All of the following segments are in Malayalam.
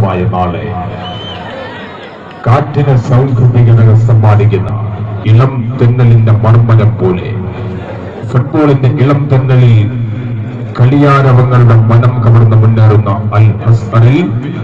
മനോഹരമായ നാളെ കാറ്റിന് സൗന്ദര്യങ്ങൾ സമ്മാനിക്കുന്ന ഇളം തെന്നലിന്റെ മർമ്മനം പോലെ ഫുട്ബോളിന്റെ ഇളം തെന്നലിൽ കളിയാരവങ്ങളുടെ മനം കവർന്ന് മുന്നേറുന്ന അൽ ഹസ്അറിൽ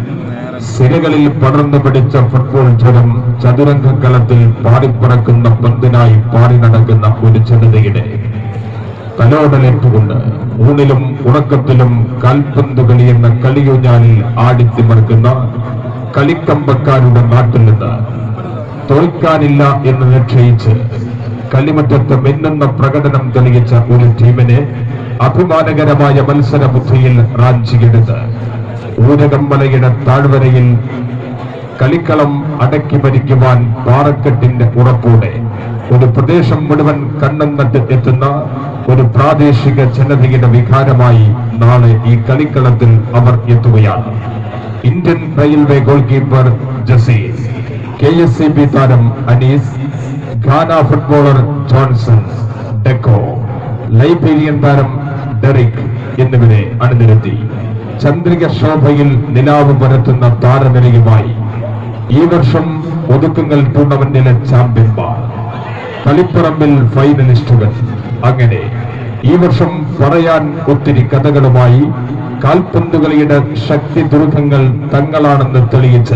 സിരകളിൽ പടർന്നു പിടിച്ച ഫുട്ബോൾ ജ്വരം ചതുരംഗ കളത്തിൽ പാറിപ്പറക്കുന്ന പന്തിനായി പാറി നടക്കുന്ന ഒരു ജനതയുടെ തലോടലേറ്റുകൊണ്ട് ഊണിലും ഉറക്കത്തിലും കാൽപന്ത് കളി എന്ന കളിയൂഞ്ഞാലിൽ ആടിത്തിമർക്കുന്ന കളിക്കമ്പക്കാരുടെ നാട്ടിൽ നിന്ന് തോൽക്കാനില്ല എന്ന് നിശ്ചയിച്ച് കളിമറ്റത്ത് മിന്നുന്ന പ്രകടനം തെളിയിച്ച ഒരു ടീമിനെ അഭിമാനകരമായ മത്സര ബുദ്ധിയിൽ റാഞ്ചിയെടുത്ത് ഊരകമ്മലയുടെ താഴ്വരയിൽ കളിക്കളം അടക്കി ഭരിക്കുവാൻ പാറക്കെട്ടിന്റെ ഉറപ്പോടെ ഒരു പ്രദേശം മുഴുവൻ കണ്ണം നട്ട് എത്തുന്ന ഒരു പ്രാദേശിക ജനതയുടെ വികാരമായി നാളെ ഈ കളിക്കളത്തിൽ അവർ എത്തുകയാണ് Indian railway goalkeeper Jaseer K S C B താരം Anees Ghana footballer Johnson Deco Liberian താരം ഡെറിക് എന്നിവരെ അണിനിരത്തി ചന്ദ്രിക ശോഭയിൽ നിലാവ് പരത്തുന്ന താരനിലയുമായി ഈ വർഷം ഒതുക്കുങ്ങൽ ടൂർണമെന്റിലെ ചാമ്പ്യന്മാർ കളിപ്പറമ്പിൽ ഫൈനലിസ്റ്റുകൾ അങ്ങനെ ഈ വർഷം പറയാൻ ഒത്തിരി കഥകളുമായി കാൽപന്തുകളിയുടെ ശക്തി ദുർഗങ്ങൾ തങ്ങളാണെന്ന് തെളിയിച്ച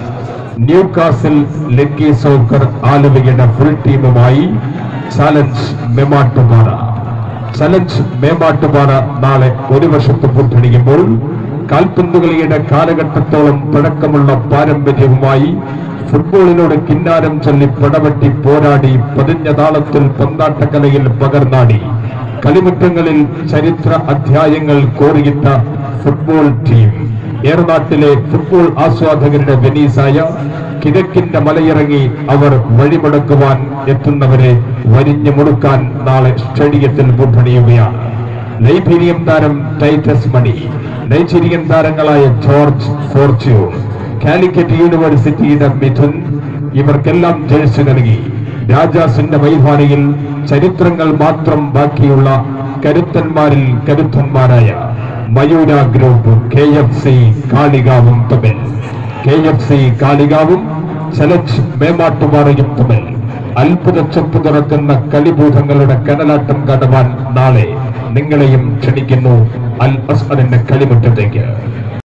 ന്യൂകാസിൽ ലക്കി സോക്കർ ആലുവയുടെ ഫുൾ ടീമുമായി ചാലഞ്ച് മെമാട്ടുപാറ ചലഞ്ച് മേമ്പാട്ടുപാറ നാളെ ഒരു വർഷത്ത് പൂട്ടണിയുമ്പോൾ കാൽപന്തുകളിയുടെ കാലഘട്ടത്തോളം പഴക്കമുള്ള പാരമ്പര്യവുമായി ഫുട്ബോളിനോട് കിന്നാരം ചൊല്ലി പടവെട്ടി പോരാടി പതിഞ്ഞ താളത്തിൽ പന്താട്ടക്കലയിൽ പകർന്നാടി കളിമുറ്റങ്ങളിൽ ചരിത്ര അധ്യായങ്ങൾ കോറിയിട്ട ഫുട്ബോൾ ടീം ഏറനാട്ടിലെ ഫുട്ബോൾ ആസ്വാദകരുടെ വെനീസായ കിഴക്കിന്റെ മലയിറങ്ങി അവർ വഴിമുടക്കുവാൻ എത്തുന്നവരെ വരിഞ്ഞു മുടുക്കാൻ നാളെ സ്റ്റേഡിയത്തിൽ ബുദ്ധണിയുകയാണ് ലൈബീരിയൻ താരം ടൈറ്റസ് മണി നൈജീരിയൻ താരങ്ങളായ ജോർജ് ഫോർച്യൂൺ കാലിക്കറ്റ് യൂണിവേഴ്സിറ്റിയുടെ മിഥുൻ ഇവർക്കെല്ലാം ജേഴ്സി നൽകി രാജാസിന്റെ മൈതാനിയിൽ ചരിത്രങ്ങൾ മാത്രം ബാക്കിയുള്ള കരുത്തന്മാരിൽ കരുത്തന്മാരായ Mayura group K F C കാളികാവും തമ്മിൽ കെ എഫ് സി കാളികാവും ചലഞ്ച് മേമാട്ടുപാറയും തമ്മിൽ അത്ഭുത ചെപ്പ് തുറക്കുന്ന കളിഭൂതങ്ങളുടെ കടലാട്ടം കാണുവാൻ നാളെ നിങ്ങളെയും ക്ഷണിക്കുന്നു അൽ അസ്ഹറിന്റെ കളിമുറ്റത്തേക്ക്